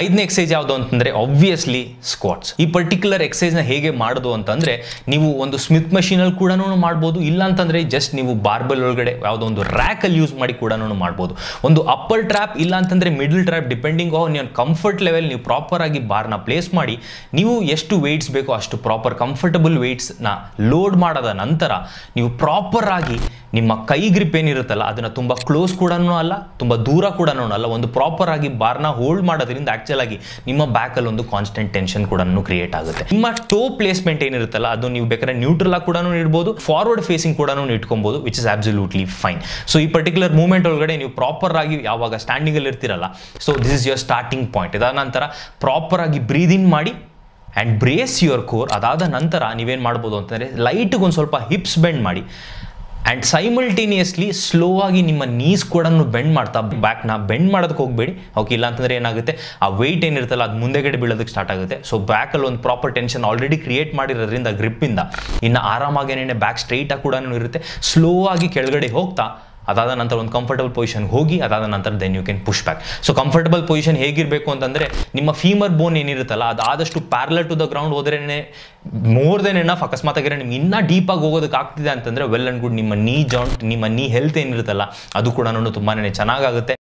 ಐದನೇ ಎಕ್ಸೈಸ್ ಯಾವುದು ಅಂತಂದ್ರೆ ಆಬ್ವಿಯಸ್ಲಿ ಸ್ಕ್ವಾಟ್ಸ್ ಈ ಪರ್ಟಿಕ್ಯುಲರ್ ಎಕ್ಸೈಸ್ನ ಹೇಗೆ ಮಾಡೋದು ಅಂತಂದ್ರೆ ನೀವು ಒಂದು ಸ್ಮಿತ್ ಮಷೀನಲ್ಲಿ ಕೂಡ ಮಾಡ್ಬೋದು ಇಲ್ಲ ಅಂತಂದ್ರೆ ಜಸ್ಟ್ ನೀವು ಬಾರ್ಬಲ್ ಒಳಗಡೆ ಯಾವುದೋ ಒಂದು ರ್ಯಾಕಲ್ಲಿ ಯೂಸ್ ಮಾಡಿ ಕೂಡ ಮಾಡ್ಬೋದು ಒಂದು ಅಪ್ಪರ್ ಟ್ರ್ಯಾಪ್ ಇಲ್ಲ ಅಂತಂದ್ರೆ ಮಿಡಲ್ ಟ್ರ್ಯಾಪ್ ಡಿಪೆಂಡಿಂಗ್ ಆನ್ ನಿಮ್ಮ ಕಂಫರ್ಟ್ ಲೆವೆಲ್ ನೀವು ಪ್ರಾಪರ್ ಆಗಿ ಬಾರ್ನ ಪ್ಲೇಸ್ ಮಾಡಿ ನೀವು ಎಷ್ಟು ವೆಯ್ಟ್ಸ್ ಬೇಕೋ ಅಷ್ಟು ಪ್ರಾಪರ್ ಕಂಫರ್ಟಬಲ್ ವೆಯ್ಟ್ಸ್ನ ಲೋಡ್ ಮಾಡದ ನಂತರ ನೀವು ಪ್ರಾಪರ್ ಆಗಿ ನಿಮ್ಮ ಕೈ ಗ್ರಿಪ್ ಏನಿರುತ್ತಲ್ಲ ಅದನ್ನ ತುಂಬಾ ಕ್ಲೋಸ್ ಕೂಡ ಅಲ್ಲ ತುಂಬಾ ದೂರ ಕೂಡ ಅಲ್ಲ ಒಂದು ಪ್ರಾಪರ್ ಆಗಿ ಬಾರ್ನ ಹೋಲ್ಡ್ ಮಾಡೋದ್ರಿಂದ ಆಕ್ಚುಲ್ ಆಗಿ ನಿಮ್ಮ ಬ್ಯಾಕ್ ಅಲ್ಲಿ ಒಂದು ಕಾನ್ಸ್ಟೆಂಟ್ ಟೆನ್ಷನ್ ಕೂಡ ಕ್ರಿಯೇಟ್ ಆಗುತ್ತೆ ನಿಮ್ಮ ಟೋ ಪ್ಲೇಸ್ಮೆಂಟ್ ಏನಿರುತ್ತಲ್ಲ ಅದು ನೀವು ಬೇಕಾದ್ರೆ ನ್ಯೂಟ್ರಲ್ ಆಗಿ ಕೂಡ ಇಡ್ಬೋದು ಫಾರ್ವರ್ಡ್ ಫೇಸಿಂಗ್ ಕೂಡ ಇಟ್ಕೊಬಹುದು which is absolutely fine so ಈ ಪರ್ಟಿಕ್ಯುಲರ್ ಮೂವ್ಮೆಂಟ್ ಒಳಗಡೆ ನೀವು ಪ್ರಾಪರ್ ಆಗಿ ಯಾವಾಗ ಸ್ಟ್ಯಾಂಡಿಂಗ್ ಅಲ್ಲಿ ಇರ್ತಿರಲ್ಲ so this is your starting point ಇದಾದ ನಂತರ ಪ್ರಾಪರ್ ಆಗಿ ಬ್ರೀದ್ ಇನ್ ಮಾಡಿ ಆ್ಯಂಡ್ ಬ್ರೇಸ್ ಯುವರ್ ಕೋರ್ ಅದಾದ ನಂತರ ನೀವೇನು ಮಾಡ್ಬೋದು ಅಂತಂದರೆ ಲೈಟ್ಗೆ ಒಂದು ಸ್ವಲ್ಪ ಹಿಪ್ಸ್ ಬೆಂಡ್ ಮಾಡಿ ಆ್ಯಂಡ್ ಸೈಮಲ್ಟೇನಿಯಸ್ಲಿ ಸ್ಲೋ ಆಗಿ ನಿಮ್ಮ ನೀಸ್ ಕೂಡ ಬೆಂಡ್ ಮಾಡ್ತಾ ಬ್ಯಾಕ್ನ ಬೆಂಡ್ ಮಾಡೋದಕ್ಕೆ ಹೋಗಬೇಡಿ ಓಕೆ ಇಲ್ಲ ಅಂತಂದ್ರೆ ಏನಾಗುತ್ತೆ ಆ ವೆಯ್ಟ್ ಏನಿರುತ್ತಲ್ಲ ಅದು ಮುಂದೆಗಡೆ ಬೀಳೋದಕ್ಕೆ ಸ್ಟಾರ್ಟ್ ಆಗುತ್ತೆ ಸೊ ಬ್ಯಾಕಲ್ಲಿ ಒಂದು ಪ್ರಾಪರ್ ಟೆನ್ಷನ್ ಆಲ್ರೆಡಿ ಕ್ರಿಯೇಟ್ ಮಾಡಿರೋದ್ರಿಂದ ಗ್ರಿಪ್ಪಿಂದ ಇನ್ನು ಆರಾಮಾಗಿ ಏನೇನೆ ಬ್ಯಾಕ್ ಸ್ಟ್ರೈಟಾಗಿ ಕೂಡ ಇರುತ್ತೆ ಸ್ಲೋ ಆಗಿ ಕೆಳಗಡೆ ಹೋಗ್ತಾ ಅದಾದ ನಂತರ ಒಂದು ಕಂಫರ್ಟಬಲ್ ಪೊಸಿಷನ್ ಹೋಗಿ ಅದಾದ ನಂತರ then you can push back so comfortable position ಹೇಗಿರಬೇಕು ಅಂತಂದರೆ ನಿಮ್ಮ ಫೀಮರ್ ಬೋನ್ ಏನಿರುತ್ತಲ್ಲ ಅದು ಆದಷ್ಟು ಪ್ಯಾರಲರ್ ಟು ದ ಗ್ರೌಂಡ್ ಹೋದ್ರೇ ಮೋರ್ ದೆನ್ ಎನಫ್ ಅಕಸ್ಮಾತ್ ಆಗಿರೋ ನಿಮ್ಗೆ ಇನ್ನೂ ಡೀಪಾಗಿ ಹೋಗೋದಕ್ಕೆ ಆಗ್ತಿದೆ ಅಂತಂದರೆ ವೆಲ್ ಅಂಡ್ ಗುಡ್ ನಿಮ್ಮ ನೀ ಜಾಯಿಂಟ್ ನಿಮ್ಮ ನೀ ಹೆಲ್ತ್ ಏನಿರುತ್ತಲ್ಲ ಅದು ಕೂಡ ತುಂಬಾ ಚೆನ್ನಾಗಾಗುತ್ತೆ